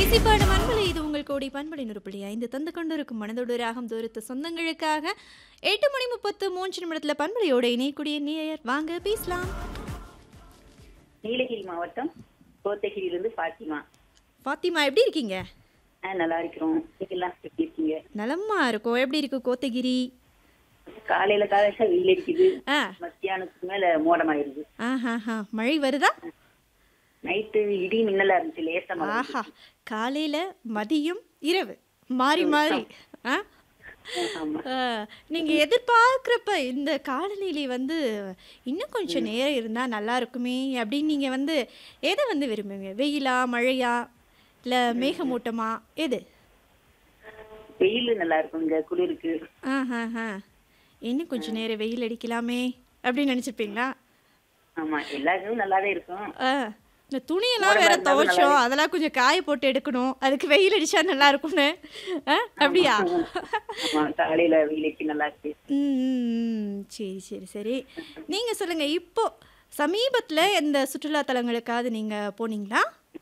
இசைப்பாடு மண்பலை இது உங்கள் கோடி பண்பலை நுறுப்புள்ளி ஐந்து தந்து கொண்டிருக்கும் மனதோடு ராகம் தூரத்து சொந்தங்களுக்காக எட்டு மணி முப்பத்து மூன்று நிமிடத்தில் பண்பலையோட இணையக்கூடிய நேயர் வாங்க பேசலாம் நீலகிரி மாவட்டம் கோத்தகிரியிலிருந்து ஃபாத்திமா ஃபாத்திமா எப்படி இருக்கீங்க ஆ நல்லா இருக்கிறோம் நீங்கெல்லாம் எப்படி இருக்கீங்க நலமா இருக்கும் எப்படி இருக்கு கோத்தகிரி காலையில காலையில வெயில் அடிக்குது ஆ மத்தியானத்துக்கு மேல மோடமாயிருது ஆஹாஹா மழை வருதா நைட்டு இடி மின்னலா இருந்துச்சு லேசா மழை ஆஹா காலையில மதியம் இரவு மாறி மாறி ஆ ஆமா ஆ, நீங்க எதிர்பார்க்குறப்ப இந்த காலநிலை வந்து இன்னும் கொஞ்சம் நேரம் இருந்தா நல்லா இருக்குமே அப்படின்னு நீங்க வந்து எதை வந்து விரும்புவீங்க வெயிலா மழையா இல்ல மேகமூட்டமா எது வெயில் நல்லா இருக்கும் இங்க குளிருக்கு ஆஹாஹா இன்னும் கொஞ்சம் நேரம் வெயில் அடிக்கலாமே அப்படின்னு நினைச்சிருப்பீங்களா ஆமா எல்லாருக்கும் நல்லாவே இருக்கும் ஆ, இந்த துணியெல்லாம் மோடமா வேற இருந்தாலும் துவைச்சோம் அதெல்லாம் கொஞ்சம் காய போட்டு எடுக்கணும் அதுக்கு வெயில் அடிச்சா நல்லா இருக்கும்னு ஆ, அப்படியா ஆமா காலையில வெயில் அடிச்சு நல்லா இருக்கு ம், ம், ம். சரி சரி சரி நீங்க சொல்லுங்க இப்போ சமீபத்துல எந்த சுற்றுலா தலங்களுக்காவது நீங்க போனீங்களா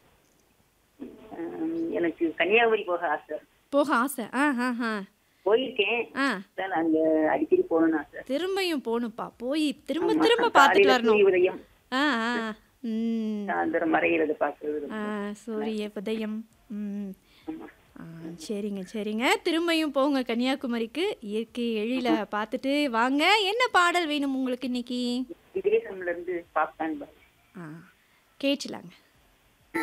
ஆம், எனக்கு கன்னியாகுமரி போக ஆசை போக ஆசை ஆ ஆ ஆ போயிருக்கேன் ஆ அதான் அங்க அடிக்கடி போகணும்னு ஆசை திரும்பியும் போகணும்ப்பா போய் திரும்ப ஆமா. திரும்ப பார்த்துட்டு காலையில வரணும் சூரிய உதயம் ஆ ஆ ம் சாயந்தரம் மறையிறத பாக்குறது ஆ சூரிய உதயம் ம் ஆமா ஆ சரிங்க சரிங்க திரும்பியும் போங்க கன்னியாகுமரிக்கு இயற்கை எழில பார்த்துட்டு வாங்க என்ன பாடல் வேணும் உங்களுக்கு இன்னைக்கு விதேசம்ல இருந்து பாப்கார்ன் பாய் ஆ கேட்டலாங்க